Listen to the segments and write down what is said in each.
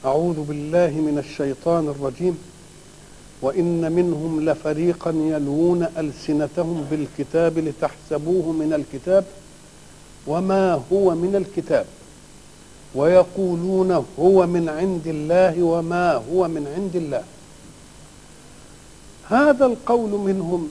أعوذ بالله من الشيطان الرجيم وإن منهم لفريقا يلوون ألسنتهم بالكتاب لتحسبوه من الكتاب وما هو من الكتاب ويقولون هو من عند الله وما هو من عند الله هذا القول منهم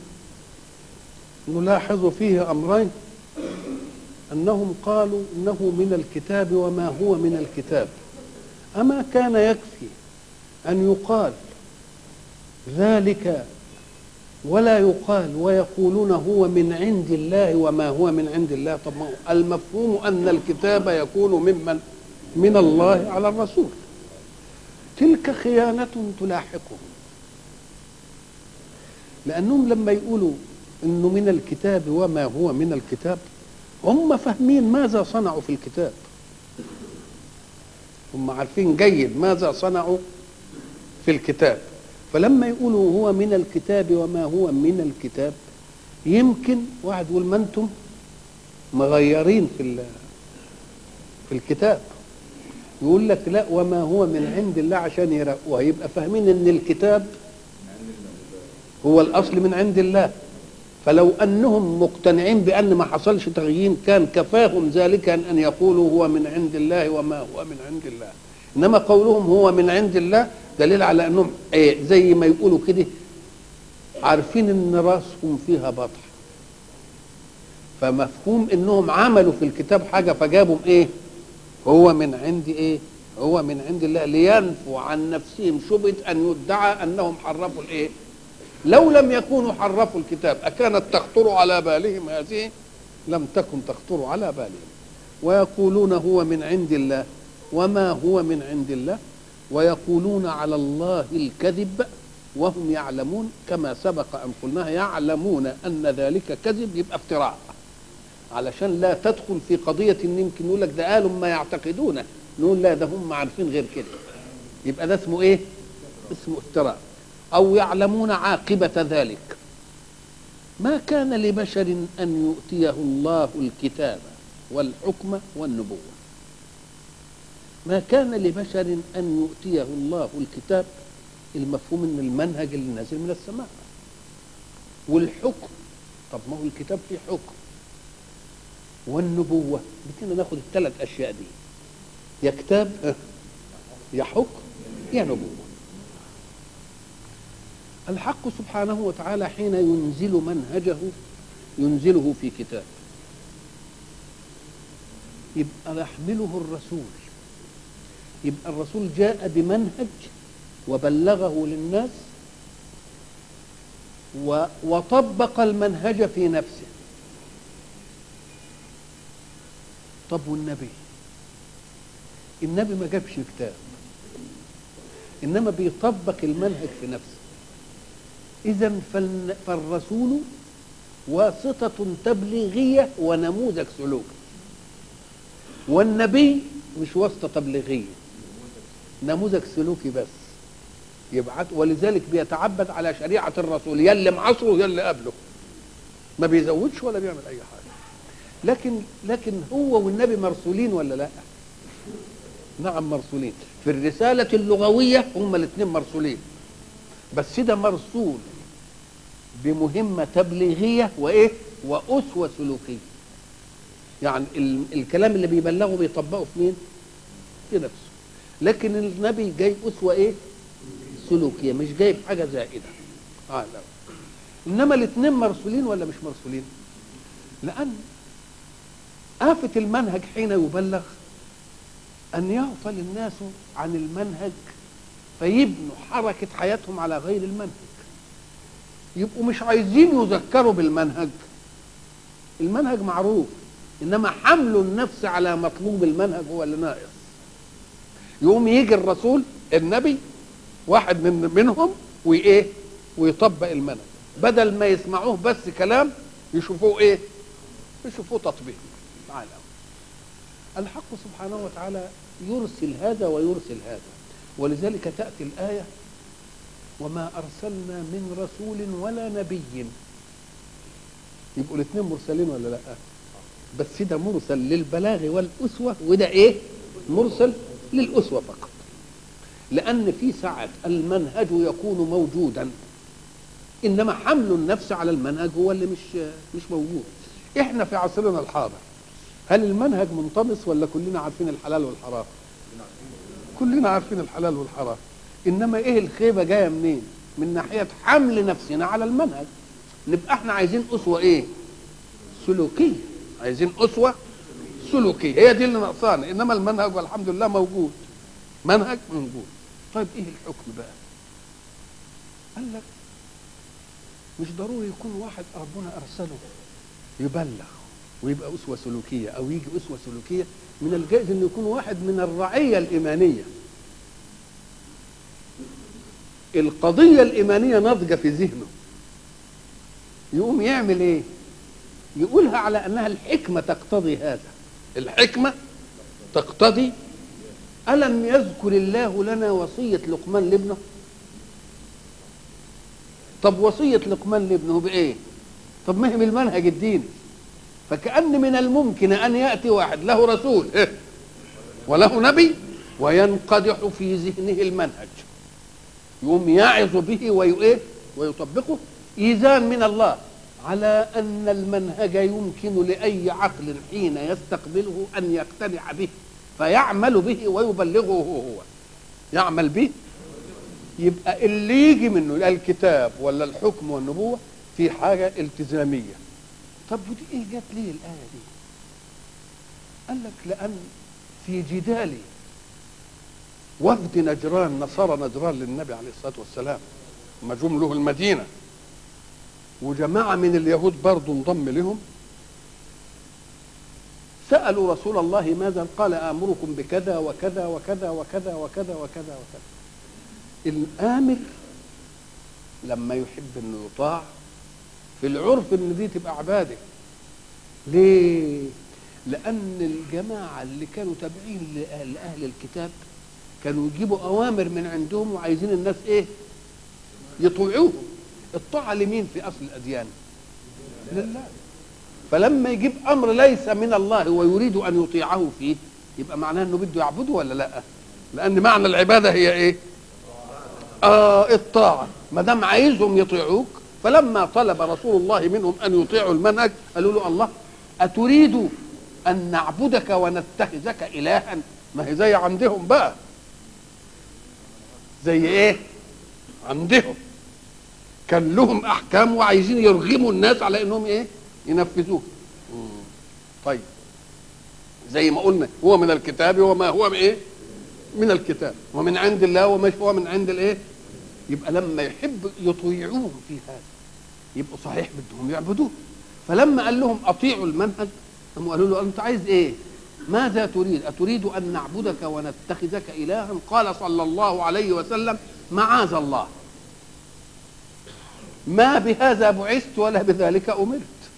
نلاحظ فيه أمرين أنهم قالوا إنه من الكتاب وما هو من الكتاب أما كان يكفي أن يقال ذلك ولا يقال ويقولون هو من عند الله وما هو من عند الله طب المفهوم أن الكتاب يكون ممن من الله على الرسول تلك خيانة تلاحقهم لأنهم لما يقولوا إنه من الكتاب وما هو من الكتاب هم فاهمين ماذا صنعوا في الكتاب هم عارفين جيد ماذا صنعوا في الكتاب فلما يقولوا هو من الكتاب وما هو من الكتاب يمكن واحد يقول ما انتم مغيرين في في الكتاب يقول لك لا وما هو من عند الله عشان يرقوها يبقى فاهمين ان الكتاب هو الاصل من عند الله فلو انهم مقتنعين بان ما حصلش تغيير كان كفاهم ذلك ان يقولوا هو من عند الله وما هو من عند الله انما قولهم هو من عند الله دليل على انهم ايه زي ما يقولوا كده عارفين ان راسهم فيها بطح فمفهوم انهم عملوا في الكتاب حاجه فجابوا ايه هو من عند ايه هو من عند الله لينفوا عن نفسهم شبهه ان يدعى انهم حرفوا الايه لو لم يكونوا حرفوا الكتاب أكانت تخطر على بالهم هذه لم تكن تخطر على بالهم ويقولون هو من عند الله وما هو من عند الله ويقولون على الله الكذب وهم يعلمون كما سبق أن قلناها يعلمون أن ذلك كذب يبقى افتراء علشان لا تدخل في قضية إن يمكن يقول لك ده قالوا ما يعتقدونه نقول لا ده هم عارفين غير كده يبقى ده اسمه ايه؟ اسمه افتراء أو يعلمون عاقبة ذلك ما كان لبشر أن يؤتيه الله الكتاب والحكم والنبوة ما كان لبشر أن يؤتيه الله الكتاب المفهوم من المنهج اللي نازل من السماء والحكم طب ما هو الكتاب فيه حكم والنبوة بدنا ناخد الثلاث أشياء دي يا كتاب يا حكم يا نبوة الحق سبحانه وتعالى حين ينزل منهجه ينزله في كتاب يبقى يحمله الرسول يبقى الرسول جاء بمنهج وبلغه للناس وطبق المنهج في نفسه طب والنبي النبي ما جابش كتاب انما بيطبق المنهج في نفسه إذا فالرسول واسطة تبليغية ونموذج سلوك والنبي مش واسطة تبليغية نموذج سلوكي بس يبعت ولذلك بيتعبد على شريعة الرسول يلي معصره يلي قبله ما بيزودش ولا بيعمل أي حاجة لكن لكن هو والنبي مرسولين ولا لا؟ نعم مرسولين في الرسالة اللغوية هم الاثنين مرسولين بس ده مرسول بمهمة تبليغية وإيه وأسوة سلوكية يعني الكلام اللي بيبلغه بيطبقه في مين في نفسه لكن النبي جاي أسوة إيه سلوكية مش جايب حاجة زائدة آه لا. إنما الاثنين مرسولين ولا مش مرسولين لأن آفة المنهج حين يبلغ أن يغفل الناس عن المنهج فيبنوا حركة حياتهم على غير المنهج يبقوا مش عايزين يذكروا بالمنهج المنهج معروف انما حمل النفس على مطلوب المنهج هو اللي ناقص يقوم يجي الرسول النبي واحد من منهم وايه ويطبق المنهج بدل ما يسمعوه بس كلام يشوفوه ايه يشوفوه تطبيق تعالى الحق سبحانه وتعالى يرسل هذا ويرسل هذا ولذلك تأتي الآية وما أرسلنا من رسول ولا نبي يبقوا الاثنين مرسلين ولا لا بس ده مرسل للبلاغ والأسوة وده إيه مرسل للأسوة فقط لان في ساعات المنهج يكون موجودا انما حمل النفس على المنهج هو اللي مش مش موجود احنا في عصرنا الحاضر هل المنهج منطمس ولا كلنا عارفين الحلال والحرام كلنا عارفين الحلال والحرام انما ايه الخيبه جايه منين من ناحيه حمل نفسنا على المنهج نبقى احنا عايزين اسوه ايه سلوكيه عايزين اسوه سلوكيه هي دي اللي ناقصانا انما المنهج والحمد لله موجود منهج موجود طيب ايه الحكم بقى قال لك مش ضروري يكون واحد ربنا ارسله يبلغ ويبقى اسوه سلوكيه او يجي اسوه سلوكيه من الجائز انه يكون واحد من الرعيه الايمانيه القضيه الايمانيه ناضجه في ذهنه يقوم يعمل ايه يقولها على انها الحكمه تقتضي هذا الحكمه تقتضي الم يذكر الله لنا وصيه لقمان لابنه طب وصيه لقمان لابنه بايه طب ما هي من المنهج الديني فكأن من الممكن أن يأتي واحد له رسول إيه؟ وله نبي وينقدح في ذهنه المنهج يقوم يعظ به وإيه؟ ويطبقه إيذان من الله على أن المنهج يمكن لأي عقل حين يستقبله أن يقتنع به فيعمل به ويبلغه هو يعمل به يبقى اللي يجي منه الكتاب ولا الحكم والنبوة في حاجة التزامية طب ودي ايه جت ليه الآية دي قال لك لأن في جدال وفد نجران نصارى نجران للنبي عليه الصلاة والسلام لما جم له المدينة وجماعة من اليهود برضه انضم لهم سألوا رسول الله ماذا قال آمركم بكذا وكذا وكذا وكذا وكذا وكذا وكذا الآمر لما يحب انه يطاع في العرف ان دي تبقى عباده ليه لان الجماعه اللي كانوا تابعين لأهل, لاهل الكتاب كانوا يجيبوا اوامر من عندهم وعايزين الناس ايه يطيعوهم الطاعه لمين في اصل الاديان لله فلما يجيب امر ليس من الله ويريد ان يطيعه فيه يبقى معناه انه بده يعبده ولا لا لان معنى العباده هي ايه اه الطاعه ما دام عايزهم يطيعوك فلما طلب رسول الله منهم ان يطيعوا المنهج قالوا له الله اتريد ان نعبدك ونتخذك الها ما هي زي عندهم بقى زي ايه عندهم كان لهم احكام وعايزين يرغموا الناس على انهم ايه ينفذوه طيب زي ما قلنا هو من الكتاب وما هو من ايه من الكتاب ومن عند الله وما هو من عند الايه يبقى لما يحب يطيعوهم في هذا يبقوا صحيح بدهم يعبدوه فلما قال لهم اطيعوا المنهج هم قالوا له انت عايز ايه ماذا تريد اتريد ان نعبدك ونتخذك الها قال صلى الله عليه وسلم معاذ الله ما بهذا بعثت ولا بذلك امرت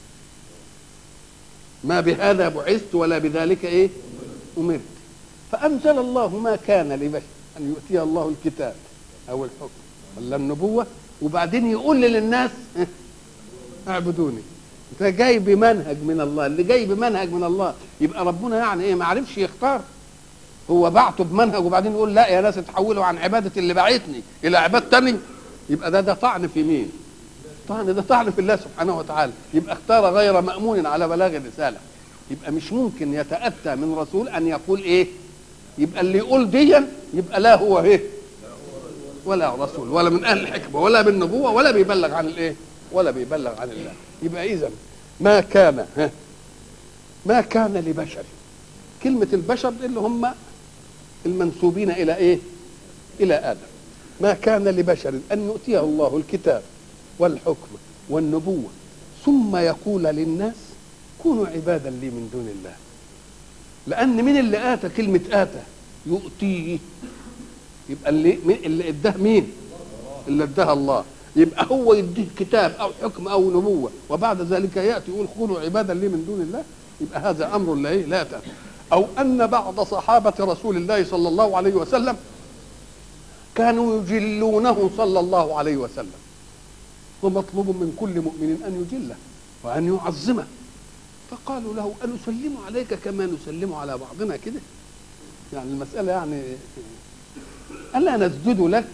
ما بهذا بعثت ولا بذلك ايه امرت فانزل الله ما كان لبشر ان يؤتي الله الكتاب او الحكم ولا النبوه وبعدين يقول للناس اعبدوني انت جاي بمنهج من الله اللي جاي بمنهج من الله يبقى ربنا يعني ايه ما عرفش يختار هو بعته بمنهج وبعدين يقول لا يا ناس اتحولوا عن عباده اللي بعتني الى عباد تاني يبقى ده ده طعن في مين طعن ده طعن في الله سبحانه وتعالى يبقى اختار غير مامون على بلاغ الرساله يبقى مش ممكن يتاتى من رسول ان يقول ايه يبقى اللي يقول ديا يبقى لا هو ايه ولا رسول ولا من اهل الحكمه ولا بالنبوه ولا بيبلغ عن الايه ولا بيبلغ عن الله يبقى اذا ما كان ها ما كان لبشر كلمة البشر اللي هم المنسوبين إلى إيه؟ إلى آدم ما كان لبشر أن يؤتيه الله الكتاب والحكم والنبوة ثم يقول للناس كونوا عبادا لي من دون الله لأن من اللي آتى كلمة آتى يؤتيه يبقى اللي اللي اداه مين؟ اللي اداها الله يبقى هو يديه كتاب او حكم او نبوه وبعد ذلك ياتي يقول كونوا عبادا لي من دون الله يبقى هذا امر لا إيه؟ لا تأتي. او ان بعض صحابه رسول الله صلى الله عليه وسلم كانوا يجلونه صلى الله عليه وسلم ومطلوب من كل مؤمن ان يجله وان يعظمه فقالوا له أنسلم عليك كما نسلم على بعضنا كده يعني المسألة يعني الا نسجد لك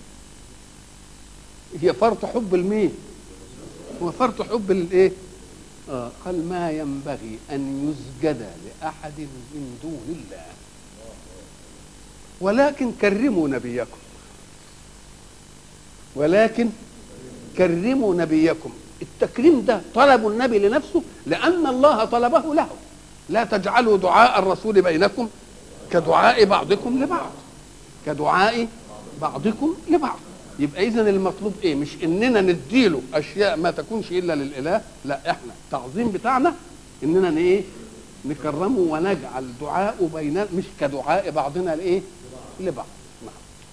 هي فرط حب المين هو فرط حب الايه آه قال ما ينبغي ان يسجد لاحد من دون الله ولكن كرموا نبيكم ولكن كرموا نبيكم التكريم ده طلب النبي لنفسه لأن الله طلبه له لا تجعلوا دعاء الرسول بينكم كدعاء بعضكم لبعض كدعاء بعضكم لبعض يبقى اذا المطلوب ايه مش اننا نديله اشياء ما تكونش الا للاله لا احنا التعظيم بتاعنا اننا ايه نكرمه ونجعل دعاءه بيننا مش كدعاء بعضنا لايه لبعض نعم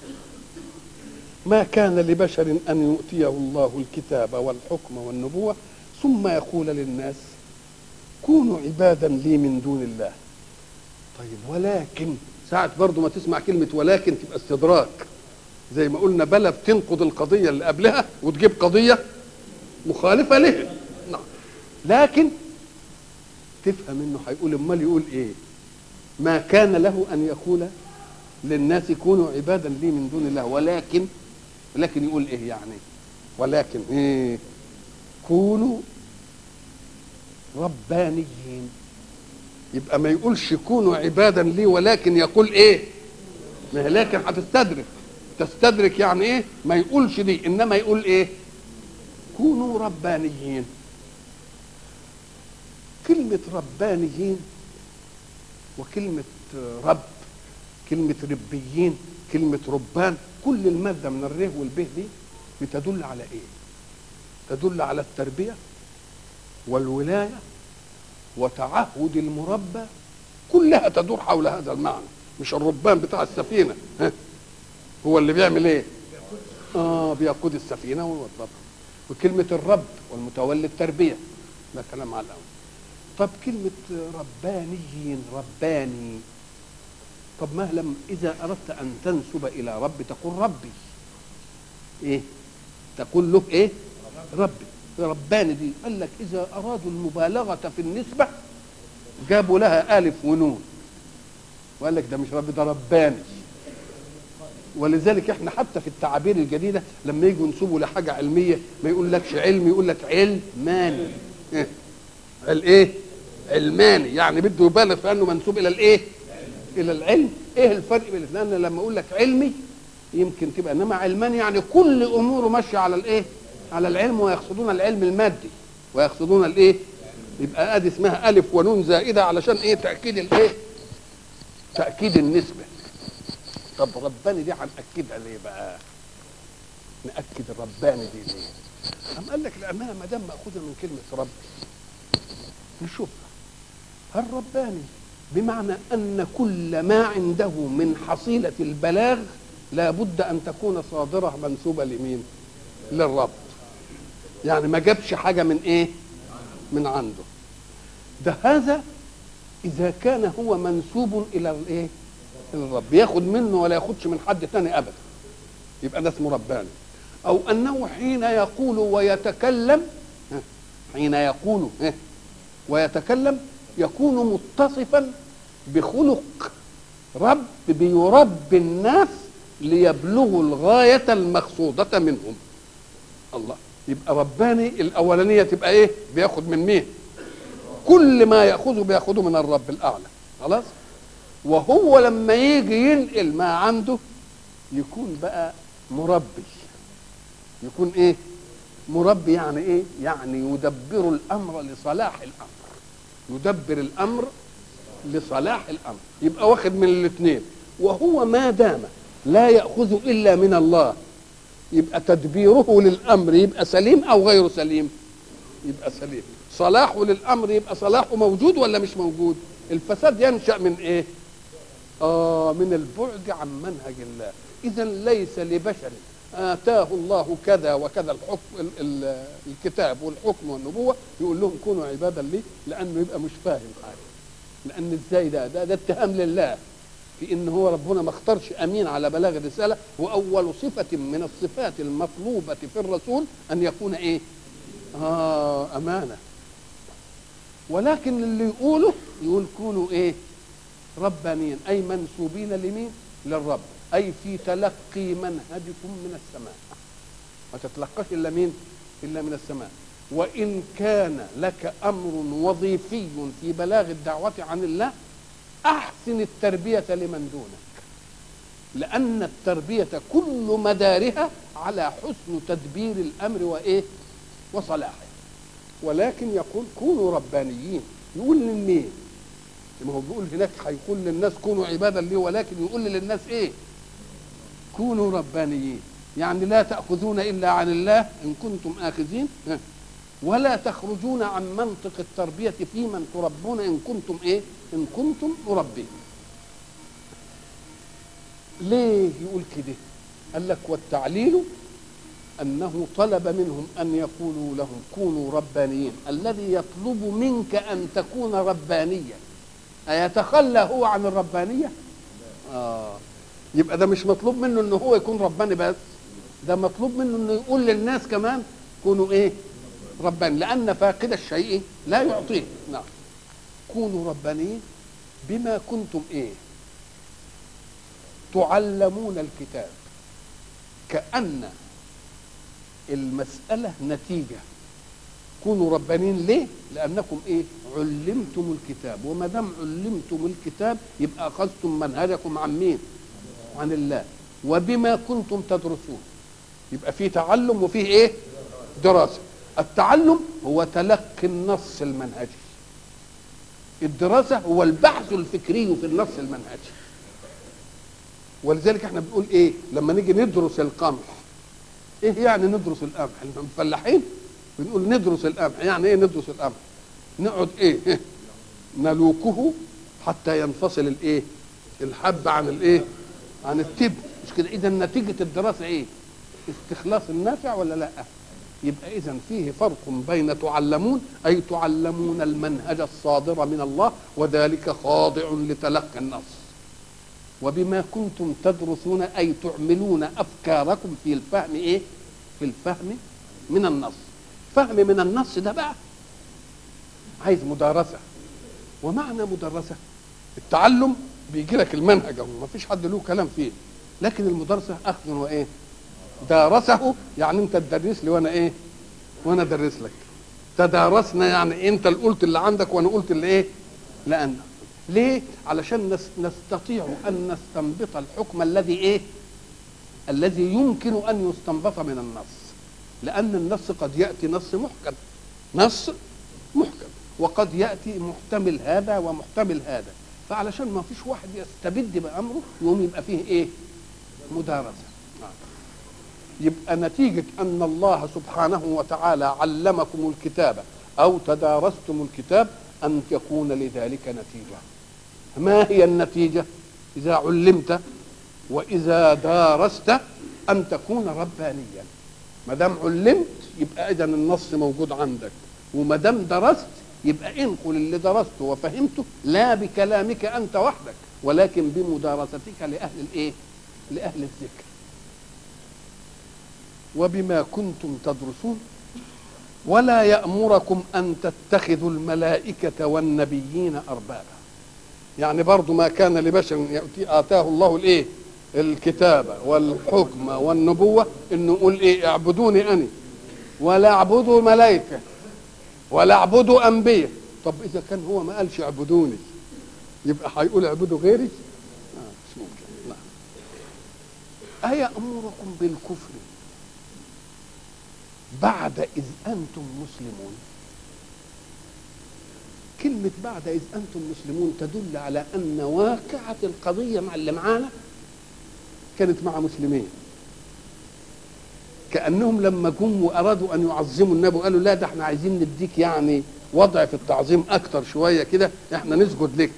ما كان لبشر ان يؤتيه الله الكتاب والحكم والنبوه ثم يقول للناس كونوا عبادا لي من دون الله طيب ولكن ساعة برضو ما تسمع كلمة ولكن تبقى استدراك زي ما قلنا بلا بتنقض القضية اللي قبلها وتجيب قضية مخالفة لها نعم لكن تفهم انه هيقول امال يقول ايه ما كان له ان يقول للناس كونوا عبادا لي من دون الله ولكن ولكن يقول ايه يعني ولكن ايه كونوا ربانيين يبقى ما يقولش كونوا عبادا لي ولكن يقول ايه ما هي لكن هتستدرك تستدرك يعني ايه ما يقولش دي انما يقول ايه كونوا ربانيين كلمة ربانيين وكلمة رب كلمة ربيين كلمة ربان كل المادة من الره والبه دي بتدل على ايه تدل على التربية والولاية وتعهد المربى كلها تدور حول هذا المعنى مش الربان بتاع السفينة ها هو اللي بيعمل ايه اه بيقود السفينة والرب وكلمة الرب والمتولي التربية ده كلام على الأول طب كلمة ربانيين رباني طب ما لم إذا أردت أن تنسب إلى رب تقول ربي إيه تقول له إيه ربي رباني دي قال لك إذا أرادوا المبالغة في النسبة جابوا لها ألف ونون وقال لك ده مش ربي ده رباني ولذلك احنا حتى في التعابير الجديده لما يجوا ينسبوا لحاجه علميه ما يقول لكش علم يقول لك علماني إيه؟ الايه علماني يعني بده يبالغ في انه منسوب الى الايه الى العلم ايه الفرق بين الاثنين لما اقول لك علمي يمكن تبقى انما علماني يعني كل اموره ماشيه على الايه على العلم ويقصدون العلم المادي ويقصدون الايه يبقى ادي اسمها الف ونون زائده علشان ايه تاكيد الايه تاكيد النسبه طب رباني دي هنأكدها ليه بقى؟ نأكد الرباني دي ليه؟ قام قال لك لأنها ما دام مأخوذة من كلمة رب نشوفها هل رباني بمعنى أن كل ما عنده من حصيلة البلاغ لابد أن تكون صادرة منسوبة لمين؟ للرب يعني ما جابش حاجة من إيه؟ من عنده ده هذا إذا كان هو منسوب إلى الإيه؟ الرب ياخد منه ولا ياخدش من حد ثاني ابدا يبقى ده اسمه رباني او انه حين يقول ويتكلم حين يقول ويتكلم يكون متصفا بخلق رب بيربي الناس ليبلغوا الغاية المقصودة منهم الله يبقى رباني الأولانية تبقى إيه بياخد من مين كل ما يأخذه بياخده من الرب الأعلى خلاص وهو لما يجي ينقل ما عنده يكون بقى مربي يكون ايه مربي يعني ايه يعني يدبر الامر لصلاح الامر يدبر الامر لصلاح الامر يبقى واخد من الاثنين وهو ما دام لا ياخذ الا من الله يبقى تدبيره للامر يبقى سليم او غير سليم يبقى سليم صلاحه للامر يبقى صلاحه موجود ولا مش موجود الفساد ينشا من ايه آه من البعد عن منهج الله إذا ليس لبشر آتاه الله كذا وكذا الحكم ال ال الكتاب والحكم والنبوة يقول لهم كونوا عبادا لي لأنه يبقى مش فاهم حاجة لأن إزاي ده ده, ده اتهام لله في إن هو ربنا ما اختارش أمين على بلاغ الرسالة وأول صفة من الصفات المطلوبة في الرسول أن يكون إيه؟ آه أمانة ولكن اللي يقوله يقول كونوا إيه؟ ربانيين اي منسوبين لمين للرب اي في تلقي منهجكم من السماء ما تتلقاش الا مين الا من السماء وان كان لك امر وظيفي في بلاغ الدعوه عن الله احسن التربيه لمن دونك لان التربيه كل مدارها على حسن تدبير الامر وايه وصلاحه ولكن يقول كونوا ربانيين يقول لمين ما هو بيقول هناك هيقول للناس كونوا عبادا لي ولكن يقول للناس ايه كونوا ربانيين يعني لا تأخذون إلا عن الله إن كنتم آخذين ولا تخرجون عن منطق التربية في من تربون إن كنتم إيه إن كنتم مربين ليه يقول كده قال لك والتعليل أنه طلب منهم أن يقولوا لهم كونوا ربانيين الذي يطلب منك أن تكون ربانيا أيتخلى هو عن الربانية آه يبقى ده مش مطلوب منه ان هو يكون رباني بس ده مطلوب منه انه يقول للناس كمان كونوا ايه رباني لان فاقد الشيء لا يعطيه نعم كونوا ربانيين بما كنتم ايه تعلمون الكتاب كأن المسألة نتيجة كونوا ربانيين ليه؟ لأنكم إيه؟ علمتم الكتاب وما دام علمتم الكتاب يبقى أخذتم منهجكم عن مين؟ عن الله وبما كنتم تدرسون يبقى في تعلم وفيه ايه دراسه التعلم هو تلقي النص المنهجي الدراسه هو البحث الفكري في النص المنهجي ولذلك احنا بنقول ايه لما نيجي ندرس القمح ايه يعني ندرس القمح الفلاحين بنقول ندرس القمح يعني ايه ندرس القمح نقعد ايه نلوكه حتى ينفصل الايه الحب عن الايه عن التب مش كده اذا نتيجه الدراسه ايه استخلاص النافع ولا لا يبقى اذا فيه فرق بين تعلمون اي تعلمون المنهج الصادر من الله وذلك خاضع لتلقي النص وبما كنتم تدرسون اي تعملون افكاركم في الفهم ايه في الفهم من النص فهم من النص ده بقى عايز مدارسه ومعنى مدرسه التعلم بيجي لك المنهج اهو ما فيش حد له كلام فيه لكن المدرسه اخذ وايه دارسه يعني انت تدرس لي وانا ايه وانا ادرس لك تدارسنا يعني انت اللي قلت اللي عندك وانا قلت اللي ايه لان ليه علشان نستطيع ان نستنبط الحكم الذي ايه الذي يمكن ان يستنبط من النص لان النص قد ياتي نص محكم نص محكم وقد ياتي محتمل هذا ومحتمل هذا فعلشان ما فيش واحد يستبد بامره يقوم يبقى فيه ايه مدارسه يبقى نتيجة أن الله سبحانه وتعالى علمكم الكتاب أو تدارستم الكتاب أن يكون لذلك نتيجة ما هي النتيجة إذا علمت وإذا دارست أن تكون ربانيا ما دام علمت يبقى إذا النص موجود عندك وما دام درست يبقى انقل اللي درسته وفهمته لا بكلامك أنت وحدك ولكن بمدارستك لأهل الإيه؟ لأهل الذكر وبما كنتم تدرسون ولا يأمركم أن تتخذوا الملائكة والنبيين أربابا يعني برضو ما كان لبشر يأتي آتاه الله الإيه الكتابة والحكم والنبوة إنه يقول إيه اعبدوني أني ولا اعبدوا ملائكة ولا اعبدوا أنبياء طب إذا كان هو ما قالش اعبدوني يبقى هيقول اعبدوا غيري آه مش ممكن لا أيأمركم بالكفر بعد إذ أنتم مسلمون كلمة بعد إذ أنتم مسلمون تدل على أن واقعة القضية مع اللي معانا كانت مع مسلمين كأنهم لما جم وأرادوا أن يعظموا النبي وقالوا لا ده احنا عايزين نديك يعني وضع في التعظيم أكتر شوية كده احنا نسجد لك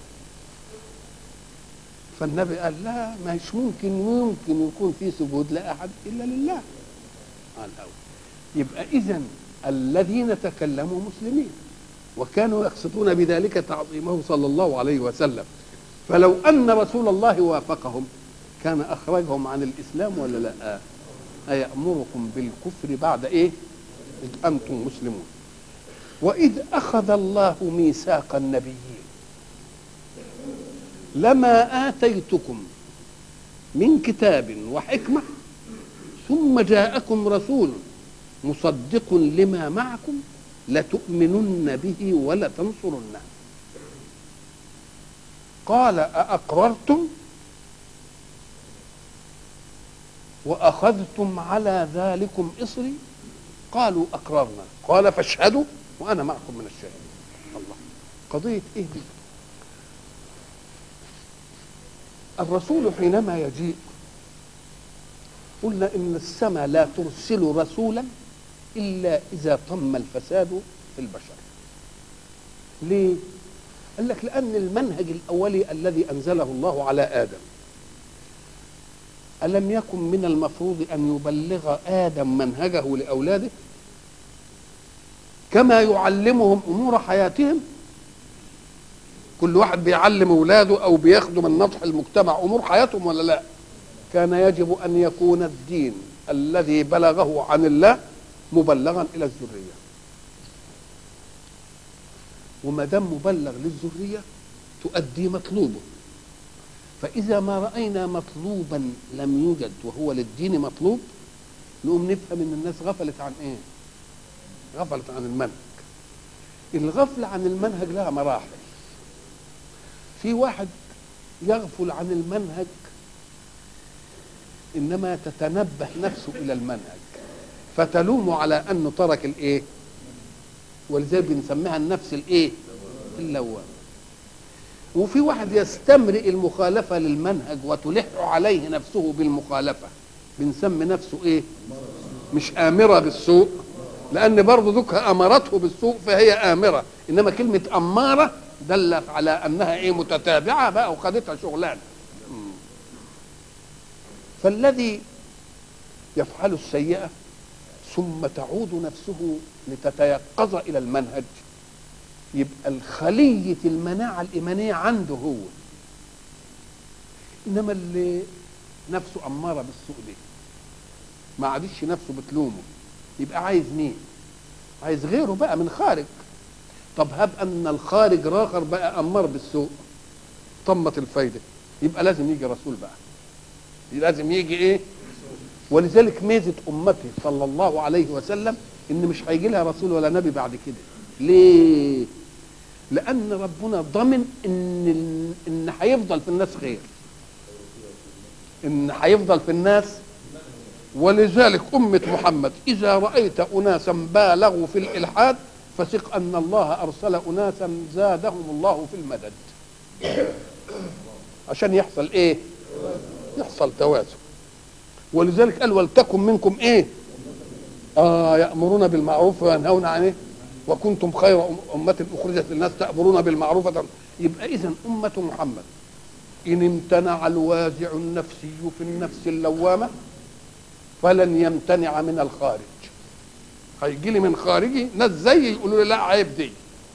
فالنبي قال لا مش ممكن ممكن يكون في سجود لأحد إلا لله قال أول يبقى اذا الذين تكلموا مسلمين وكانوا يقصدون بذلك تعظيمه صلى الله عليه وسلم فلو ان رسول الله وافقهم كان اخرجهم عن الاسلام ولا لا ايامركم بالكفر بعد ايه اذ انتم مسلمون واذ اخذ الله ميثاق النبيين لما اتيتكم من كتاب وحكمة ثم جاءكم رسول مصدق لما معكم لتؤمنن به ولتنصرنه قال أأقررتم وأخذتم على ذلكم إصري قالوا أقررنا قال فاشهدوا وأنا معكم من الشاهدين الله قضية إيه دي الرسول حينما يجيء قلنا إن السماء لا ترسل رسولا إلا إذا تم الفساد في البشر ليه؟ قال لك لأن المنهج الأولي الذي أنزله الله على آدم ألم يكن من المفروض أن يبلغ آدم منهجه لأولاده كما يعلمهم أمور حياتهم كل واحد بيعلم أولاده أو بياخدوا من نطح المجتمع أمور حياتهم ولا لا كان يجب أن يكون الدين الذي بلغه عن الله مبلغا إلى الذرية وما دام مبلغ للذرية تؤدي مطلوبه فإذا ما رأينا مطلوبا لم يوجد وهو للدين مطلوب نقوم نفهم إن الناس غفلت عن إيه؟ غفلت عن المنهج الغفل عن المنهج لها مراحل في واحد يغفل عن المنهج إنما تتنبه نفسه إلى المنهج فتلوم على أنه ترك الإيه؟ ولذلك بنسميها النفس الإيه؟ اللوامة وفي واحد يستمرئ المخالفة للمنهج وتلح عليه نفسه بالمخالفة بنسمي نفسه ايه مش آمرة بالسوء لأن برضه ذكها أمرته بالسوء فهي آمرة إنما كلمة أمارة دلت على أنها إيه متتابعة بقى وخدتها شغلانة فالذي يفعل السيئة ثم تعود نفسه لتتيقظ إلى المنهج يبقى الخلية المناعة الإيمانية عنده هو إنما اللي نفسه أمارة بالسوء دي ما عادش نفسه بتلومه يبقى عايز مين عايز غيره بقى من خارج طب هب أن الخارج راخر بقى أمار بالسوء طمت الفايدة يبقى لازم يجي رسول بقى لازم يجي ايه ولذلك ميزة أمته صلى الله عليه وسلم إن مش هيجي لها رسول ولا نبي بعد كده ليه؟ لأن ربنا ضمن إن إن هيفضل في الناس خير. إن هيفضل في الناس ولذلك أمة محمد إذا رأيت أناسا بالغوا في الإلحاد فثق أن الله أرسل أناسا زادهم الله في المدد. عشان يحصل إيه؟ يحصل توازن. ولذلك قال ولتكن منكم إيه؟ آه يأمرون بالمعروف وينهون عن إيه؟ وكنتم خير أمة أخرجت للناس تأمرون بالمعروف يبقى إذا أمة محمد إن امتنع الوازع النفسي في النفس اللوامة فلن يمتنع من الخارج هيجي لي من خارجي ناس زي يقولوا لي لا عيب دي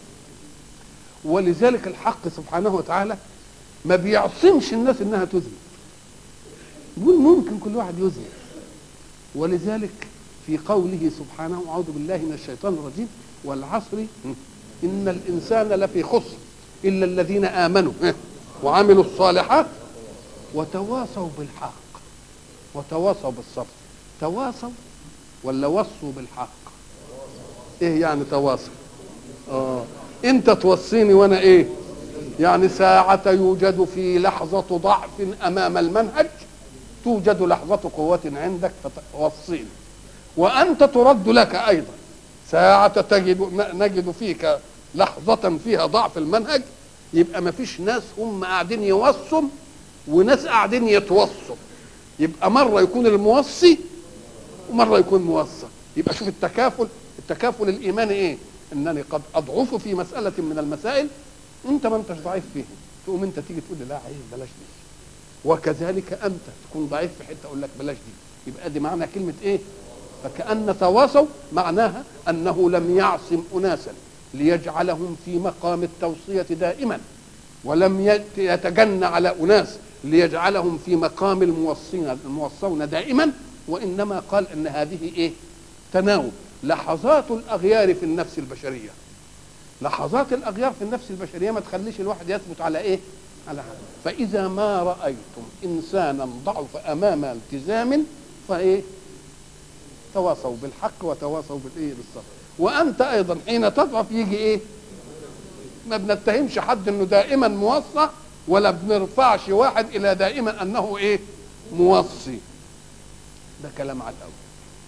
ولذلك الحق سبحانه وتعالى ما بيعصمش الناس انها تذنب يقول ممكن كل واحد يذنب ولذلك في قوله سبحانه اعوذ بالله من الشيطان الرجيم والعصر ان الانسان لفي خسر الا الذين امنوا وعملوا الصالحات وتواصوا بالحق وتواصوا بالصبر تواصوا ولا وصوا بالحق ايه يعني تواصوا اه انت توصيني وانا ايه يعني ساعة يوجد في لحظة ضعف امام المنهج توجد لحظة قوة عندك فتوصيني وانت ترد لك ايضا ساعة تجد نجد فيك لحظة فيها ضعف المنهج يبقى ما فيش ناس هم قاعدين يوصوا وناس قاعدين يتوصوا يبقى مرة يكون الموصي ومرة يكون موصى يبقى شوف التكافل التكافل الإيماني إيه إنني قد أضعف في مسألة من المسائل أنت ما أنتش ضعيف فيها تقوم أنت تيجي تقول لي لا عيب بلاش دي وكذلك أنت تكون ضعيف في حتة أقول لك بلاش دي يبقى دي معنى كلمة إيه فكأن تواصوا معناها أنه لم يعصم أناسا ليجعلهم في مقام التوصية دائما ولم يتجنى على أناس ليجعلهم في مقام الموصين الموصون دائما وإنما قال أن هذه إيه تناوب لحظات الأغيار في النفس البشرية لحظات الأغيار في النفس البشرية ما تخليش الواحد يثبت على إيه على حال فإذا ما رأيتم إنسانا ضعف أمام التزام فإيه تواصوا بالحق وتواصوا بالإيه بالصبر وأنت أيضا حين تضعف يجي إيه ما بنتهمش حد انه دائما موصى ولا بنرفعش واحد الى دائما انه ايه موصي ده كلام على الاول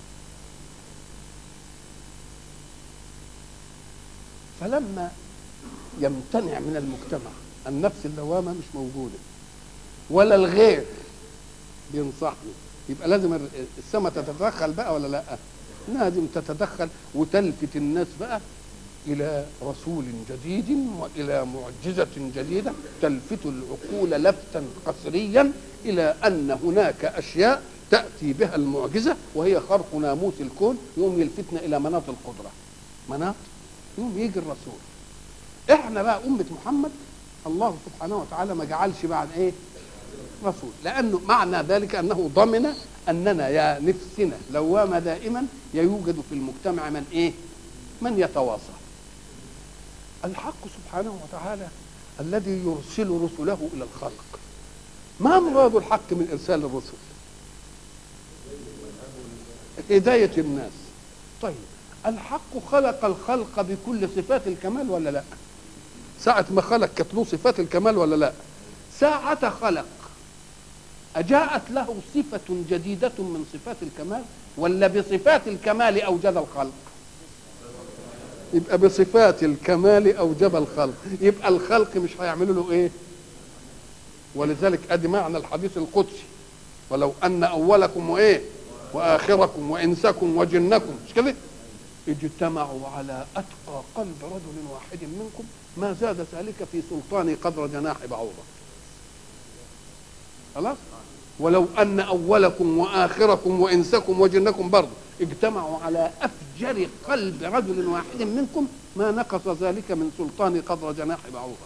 فلما يمتنع من المجتمع النفس اللوامه مش موجوده ولا الغير بينصحني يبقى لازم السماء تتدخل بقى ولا لا لازم تتدخل وتلفت الناس بقى الى رسول جديد والى معجزه جديده تلفت العقول لفتا قسريا الى ان هناك اشياء تاتي بها المعجزه وهي خرق ناموس الكون يوم يلفتنا الى مناط القدره مناط يوم يجي الرسول احنا بقى امه محمد الله سبحانه وتعالى ما جعلش بعد ايه رسول لانه معنى ذلك انه ضمن اننا يا نفسنا لوامه دائما يوجد في المجتمع من ايه من يتواصى الحق سبحانه وتعالى الذي يرسل رسله الى الخلق ما مراد الحق من ارسال الرسل هدايه الناس طيب الحق خلق الخلق بكل صفات الكمال ولا لا ساعة ما خلق كانت له صفات الكمال ولا لا ساعة خلق أجاءت له صفة جديدة من صفات الكمال ولا بصفات الكمال أوجد الخلق يبقى بصفات الكمال أوجب الخلق يبقى الخلق مش هيعملوا له إيه ولذلك أدي معنى الحديث القدسي ولو أن أولكم وإيه وآخركم وإنسكم وجنكم مش كده اجتمعوا على أتقى قلب رجل واحد منكم ما زاد ذلك في سلطان قدر جناح بعوضة خلاص ولو أن أولكم وآخركم وإنسكم وجنكم برضه اجتمعوا على أفجر قلب رجل واحد منكم ما نقص ذلك من سلطان قدر جناح بعوضة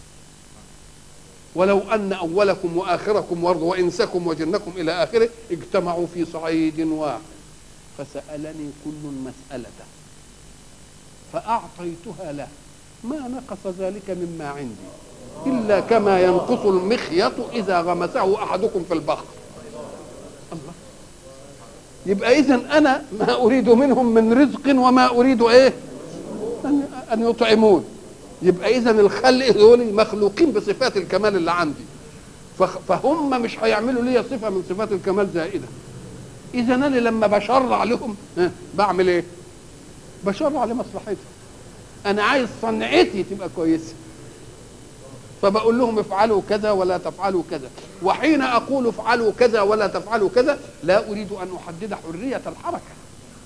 ولو أن أولكم وآخركم وإنسكم وجنكم إلى آخره اجتمعوا في صعيد واحد فسألني كل مسألة فأعطيتها له ما نقص ذلك مما عندي إلا كما ينقص المخيط إذا غمسه أحدكم في البحر الله يبقى إذا أنا ما أريد منهم من رزق وما أريد إيه أن, أن يطعمون يبقى إذا الخلق دول مخلوقين بصفات الكمال اللي عندي فهم مش هيعملوا لي صفة من صفات الكمال زائدة اذا انا لما بشرع لهم بعمل ايه بشرع لمصلحتهم انا عايز صنعتي تبقى كويسه فبقول لهم افعلوا كذا ولا تفعلوا كذا وحين اقول افعلوا كذا ولا تفعلوا كذا لا اريد ان احدد حريه الحركه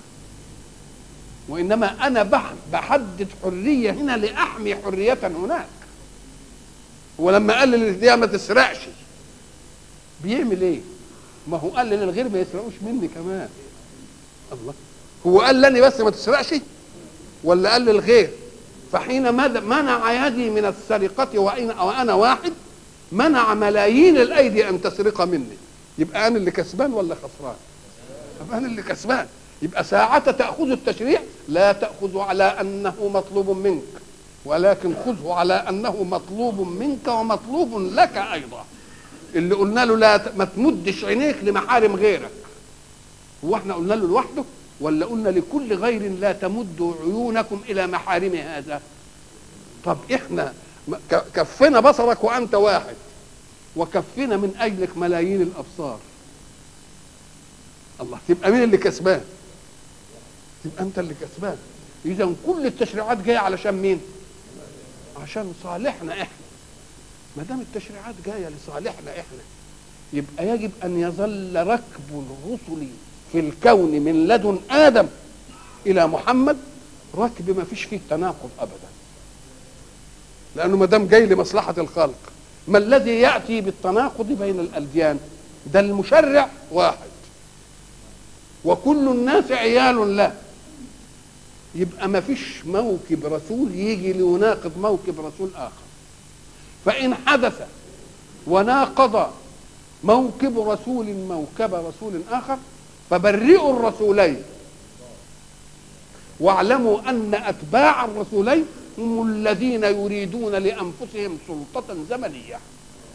وانما انا بحدد حريه هنا لاحمي حريه هناك ولما قال للهديه ما تسرقش بيعمل ايه ما هو قال للغير ما يسرقوش مني كمان الله هو قال لني بس ما تسرقش ولا قال للغير فحين منع يدي من السرقة وأنا, وأنا واحد منع ملايين الأيدي أن تسرق مني يبقى أنا اللي كسبان ولا خسران يبقى أنا اللي كسبان يبقى ساعة تأخذ التشريع لا تأخذ على أنه مطلوب منك ولكن خذه على أنه مطلوب منك ومطلوب لك أيضا اللي قلنا له لا ما تمدش عينيك لمحارم غيرك هو احنا قلنا له لوحده ولا قلنا لكل غير لا تمدوا عيونكم الى محارم هذا طب احنا كفنا بصرك وانت واحد وكفنا من اجلك ملايين الابصار الله تبقى مين اللي كسبان تبقى انت اللي كسبان اذا كل التشريعات جايه علشان مين عشان صالحنا احنا ما دام التشريعات جايه لصالحنا احنا يبقى يجب ان يظل ركب الرسل في الكون من لدن ادم الى محمد ركب ما فيش فيه تناقض ابدا لانه ما دام جاي لمصلحه الخلق ما الذي ياتي بالتناقض بين الاديان ده المشرع واحد وكل الناس عيال له يبقى ما فيش موكب رسول يجي ليناقض موكب رسول اخر فإن حدث وناقض موكب رسول موكب رسول آخر فبرئوا الرسولين واعلموا أن أتباع الرسولين هم الذين يريدون لأنفسهم سلطة زمنية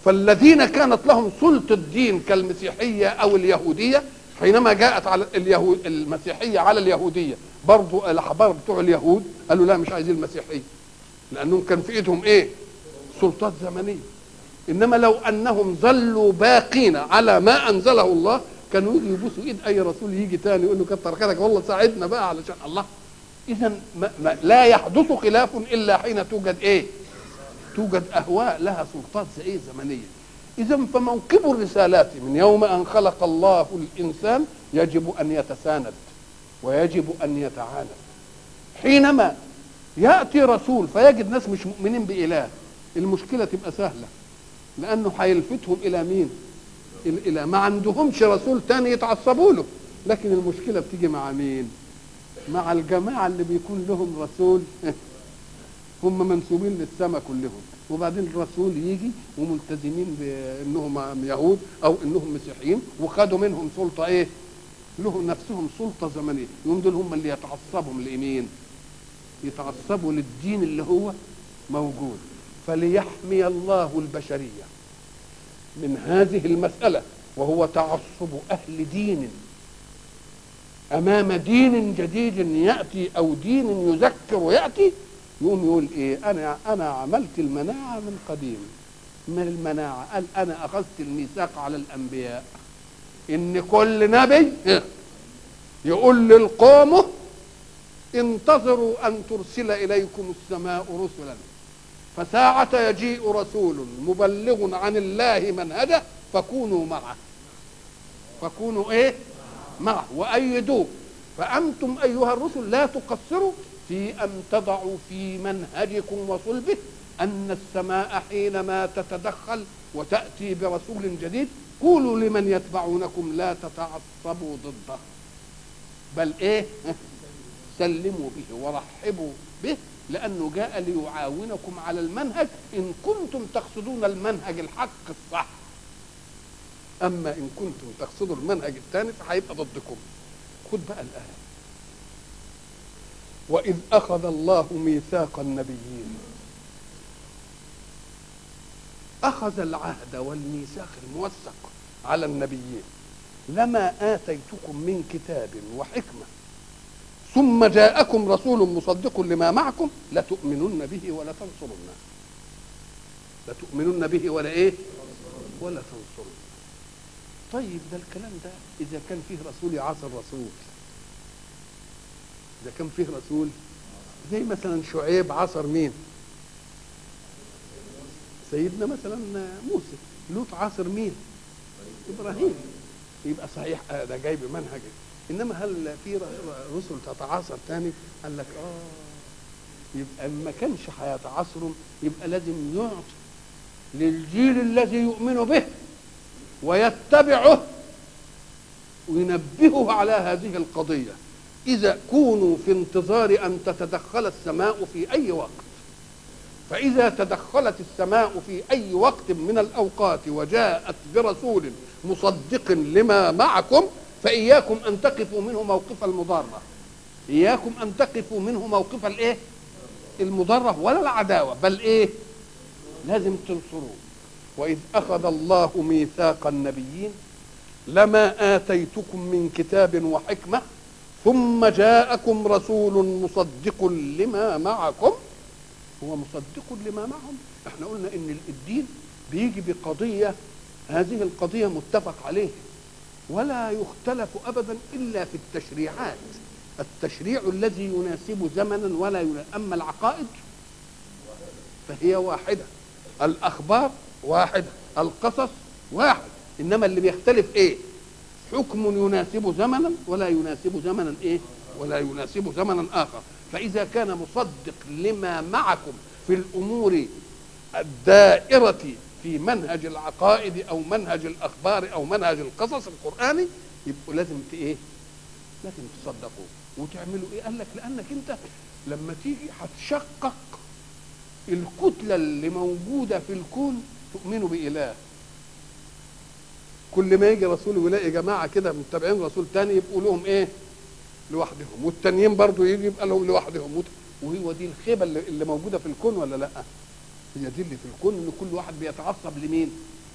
فالذين كانت لهم سلطة دين كالمسيحية أو اليهودية حينما جاءت على اليهود المسيحية على اليهودية برضو الأحبار بتوع اليهود قالوا لا مش عايزين المسيحية لأنهم كان في إيدهم إيه سلطات زمنية إنما لو أنهم ظلوا باقين على ما أنزله الله كانوا يجي يبوسوا إيد أي رسول يجي تاني يقول له كتر خيرك والله ساعدنا بقى علشان الله إذا ما ما لا يحدث خلاف إلا حين توجد إيه توجد أهواء لها سلطات إيه زمنية إذا فموكب الرسالات من يوم أن خلق الله الإنسان يجب أن يتساند ويجب أن يتعاند حينما يأتي رسول فيجد ناس مش مؤمنين بإله المشكلة تبقى سهلة لأنه هيلفتهم إلى مين؟ إلى ما عندهمش رسول تاني يتعصبوا له لكن المشكلة بتيجي مع مين؟ مع الجماعة اللي بيكون لهم رسول هم منسوبين للسماء كلهم وبعدين الرسول يجي وملتزمين بانهم يهود او انهم مسيحيين وخدوا منهم سلطه ايه؟ له نفسهم سلطه زمنيه يوم دول هم اللي يتعصبوا لمين؟ يتعصبوا للدين اللي هو موجود فليحمي الله البشريه من هذه المساله وهو تعصب اهل دين امام دين جديد ياتي او دين يذكر ياتي يقوم يقول ايه انا انا عملت المناعه من قديم من المناعه قال انا اخذت الميثاق على الانبياء ان كل نبي يقول للقوم انتظروا ان ترسل اليكم السماء رسلا فساعة يجيء رسول مبلغ عن الله منهجه فكونوا معه فكونوا ايه معه وايدوه فانتم ايها الرسل لا تقصروا في ان تضعوا في منهجكم وصلبه ان السماء حينما تتدخل وتاتي برسول جديد قولوا لمن يتبعونكم لا تتعصبوا ضده بل ايه سلموا به ورحبوا به لانه جاء ليعاونكم على المنهج ان كنتم تقصدون المنهج الحق الصح اما ان كنتم تقصدوا المنهج الثاني فهيبقى ضدكم خد بقى الايه واذ اخذ الله ميثاق النبيين اخذ العهد والميثاق الموثق على النبيين لما اتيتكم من كتاب وحكمه ثم جاءكم رسول مصدق لما معكم لتؤمنن به ولا تنصرنه لتؤمنن به ولا ايه ولا تنصرنه طيب ده الكلام ده اذا كان فيه رسول يعاصر رسول اذا كان فيه رسول زي مثلا شعيب عصر مين سيدنا مثلا موسى لوط عاصر مين ابراهيم يبقى صحيح ده جاي بمنهج انما هل في رسل تتعاصر تاني قال لك اه يبقى ما كانش هيتعاصروا يبقى لازم يعطي للجيل الذي يؤمن به ويتبعه وينبهه على هذه القضيه اذا كونوا في انتظار ان تتدخل السماء في اي وقت فاذا تدخلت السماء في اي وقت من الاوقات وجاءت برسول مصدق لما معكم فإياكم أن تقفوا منه موقف المضارة إياكم أن تقفوا منه موقف الإيه المضرة ولا العداوة بل إيه لازم تنصروه وإذ أخذ الله ميثاق النبيين لما آتيتكم من كتاب وحكمة ثم جاءكم رسول مصدق لما معكم هو مصدق لما معهم احنا قلنا ان الدين بيجي بقضية هذه القضية متفق عليه ولا يختلف ابدا الا في التشريعات التشريع الذي يناسب زمنا ولا يناسب اما العقائد فهي واحده الاخبار واحده القصص واحد انما اللي بيختلف ايه حكم يناسب زمنا ولا يناسب زمنا ايه ولا يناسب زمنا اخر فاذا كان مصدق لما معكم في الامور الدائره في منهج العقائد او منهج الاخبار او منهج القصص القراني يبقوا لازم ايه لازم تصدقوه وتعملوا ايه قال لك لانك انت لما تيجي هتشقق الكتله اللي موجوده في الكون تؤمنوا باله كل ما يجي رسول ويلاقي جماعه كده متابعين رسول تاني يبقوا لهم ايه لوحدهم والتانيين برضو يجي يبقى لهم لوحدهم وهو دي الخيبه اللي, اللي موجوده في الكون ولا لا هي دي اللي في الكون ان كل واحد بيتعصب لمين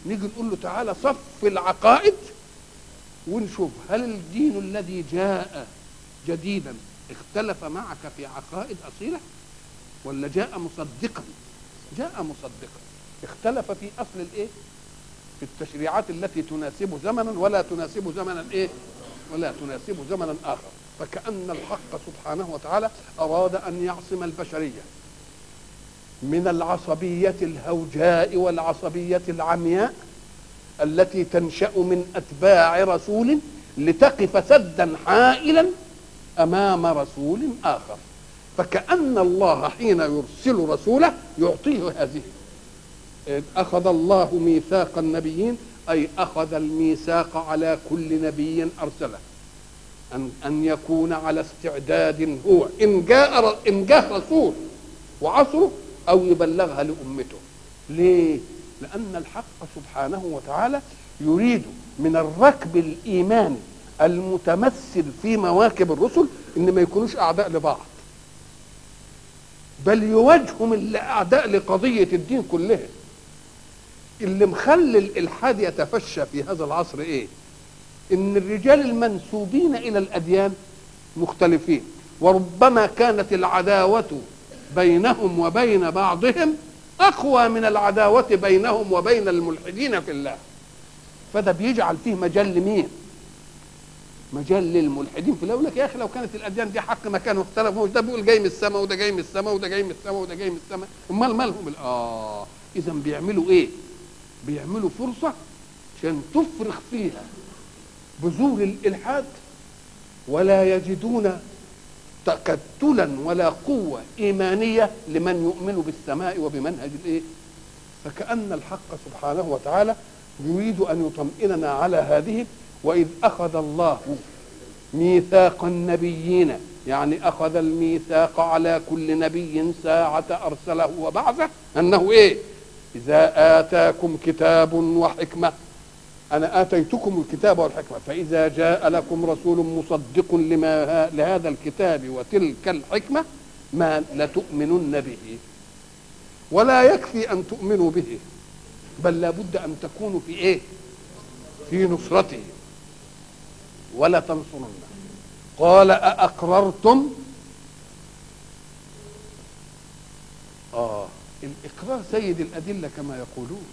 نيجي نقول له تعالى صف العقائد ونشوف هل الدين الذي جاء جديدا اختلف معك في عقائد اصيله ولا جاء مصدقا جاء مصدقا اختلف في اصل الايه في التشريعات التي تناسب زمنا ولا تناسب زمنا ايه ولا تناسب زمنا اخر فكأن الحق سبحانه وتعالى أراد أن يعصم البشرية من العصبية الهوجاء والعصبية العمياء التي تنشأ من أتباع رسول لتقف سدا حائلا أمام رسول آخر فكأن الله حين يرسل رسوله يعطيه هذه أخذ الله ميثاق النبيين أي أخذ الميثاق على كل نبي أرسله أن أن يكون على استعداد هو إن جاء إن جاء رسول وعصره أو يبلغها لأمته ليه؟ لأن الحق سبحانه وتعالى يريد من الركب الإيماني المتمثل في مواكب الرسل إن ما يكونوش أعداء لبعض بل يواجههم الأعداء لقضية الدين كلها اللي مخلي الإلحاد يتفشى في هذا العصر إيه؟ ان الرجال المنسوبين الى الاديان مختلفين وربما كانت العداوه بينهم وبين بعضهم اقوى من العداوه بينهم وبين الملحدين في الله فده بيجعل فيه مجال لمين مجال للملحدين في الله يقول لك يا اخي لو كانت الاديان دي حق ما كانوا اختلفوا ده بيقول جاي من السماء وده جاي من السماء وده جاي من السماء وده جاي من السماء امال مالهم اه اذا بيعملوا ايه بيعملوا فرصه عشان تفرخ فيها بذور الالحاد ولا يجدون تكتلا ولا قوه ايمانيه لمن يؤمن بالسماء وبمنهج الايه فكان الحق سبحانه وتعالى يريد ان يطمئننا على هذه واذ اخذ الله ميثاق النبيين يعني اخذ الميثاق على كل نبي ساعه ارسله وبعثه انه ايه اذا اتاكم كتاب وحكمه أنا آتيتكم الكتاب والحكمة فإذا جاء لكم رسول مصدق لما لهذا الكتاب وتلك الحكمة ما لتؤمنن به ولا يكفي أن تؤمنوا به بل لابد أن تكونوا في إيه في نصرته ولا تنصرنه قال أأقررتم آه الإقرار سيد الأدلة كما يقولون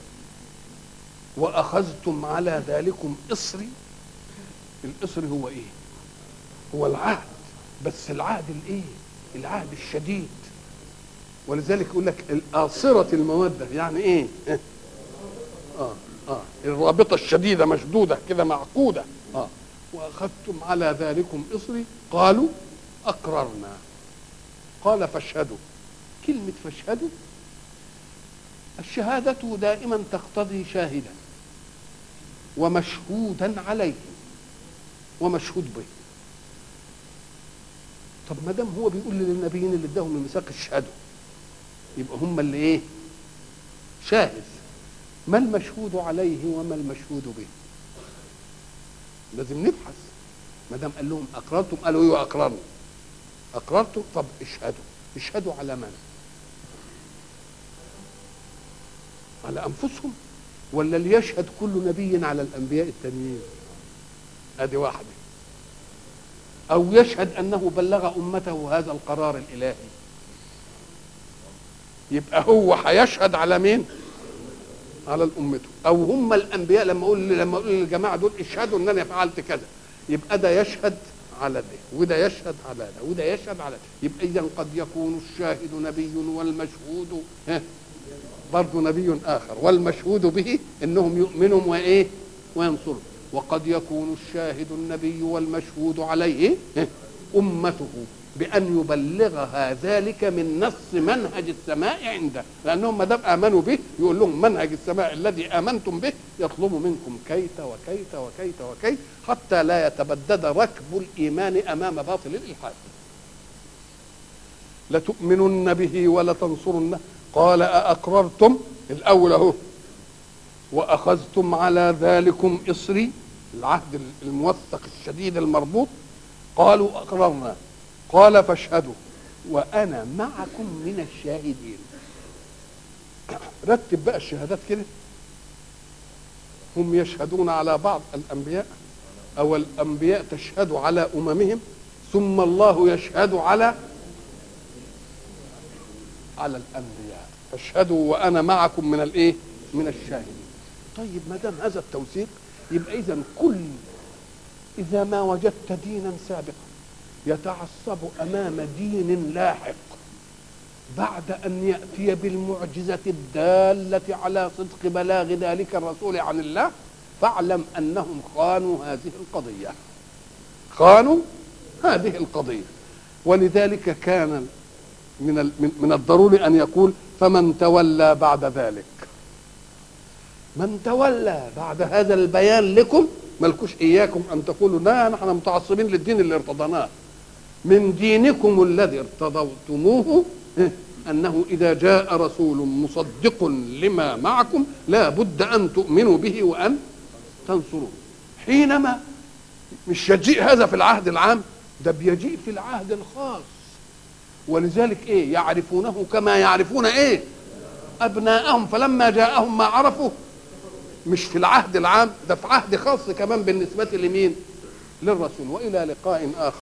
واخذتم على ذلكم اصري الاصر هو ايه هو العهد بس العهد الايه العهد الشديد ولذلك يقول لك الآصرة المودة يعني ايه اه اه الرابطة الشديدة مشدودة كده معقودة اه واخذتم على ذلكم اصري قالوا اقررنا قال فاشهدوا كلمة فاشهدوا الشهادة دائما تقتضي شاهدا ومشهودا عليه ومشهود به طب ما دام هو بيقول للنبيين اللي اداهم الميثاق اشهدوا يبقى هم اللي ايه شاهد ما المشهود عليه وما المشهود به لازم نبحث ما دام قال لهم اقررتم قالوا ايوه اقررنا اقررتم طب اشهدوا اشهدوا على من على انفسهم ولا ليشهد كل نبي على الانبياء التانيين ادي واحده او يشهد انه بلغ امته هذا القرار الالهي يبقى هو هيشهد على مين على الامته او هم الانبياء لما اقول لما اقول للجماعه دول اشهدوا ان انا فعلت كذا يبقى ده يشهد على ده وده يشهد على ده وده يشهد على ده يبقى اذا قد يكون الشاهد نبي والمشهود ها برضه نبي اخر والمشهود به انهم يؤمنوا وايه وينصروا وقد يكون الشاهد النبي والمشهود عليه امته بان يبلغها ذلك من نص منهج السماء عنده لانهم ما دام امنوا به يقول لهم منهج السماء الذي امنتم به يطلب منكم كيت وكيت وكيت وكيت حتى لا يتبدد ركب الايمان امام باطل الالحاد لتؤمنن به ولتنصرنه قال أأقررتم الأول أهو وأخذتم على ذلكم إصري العهد الموثق الشديد المربوط قالوا أقررنا قال فاشهدوا وأنا معكم من الشاهدين رتب بقى الشهادات كده هم يشهدون على بعض الانبياء او الانبياء تشهد على اممهم ثم الله يشهد على على الانبياء فاشهدوا وانا معكم من الايه من الشاهدين طيب ما دام هذا التوثيق يبقى اذا كل اذا ما وجدت دينا سابقا يتعصب امام دين لاحق بعد ان ياتي بالمعجزه الداله على صدق بلاغ ذلك الرسول عن الله فاعلم انهم خانوا هذه القضيه خانوا هذه القضيه ولذلك كان من من الضروري ان يقول فمن تولى بعد ذلك من تولى بعد هذا البيان لكم ملكوش اياكم ان تقولوا لا نحن متعصبين للدين اللي ارتضيناه من دينكم الذي ارتضيتموه انه اذا جاء رسول مصدق لما معكم لا بد ان تؤمنوا به وان تنصروه حينما مش يجيء هذا في العهد العام ده بيجيء في العهد الخاص ولذلك ايه يعرفونه كما يعرفون ايه ابناءهم فلما جاءهم ما عرفوا مش في العهد العام ده في عهد خاص كمان بالنسبه لمين للرسول والى لقاء اخر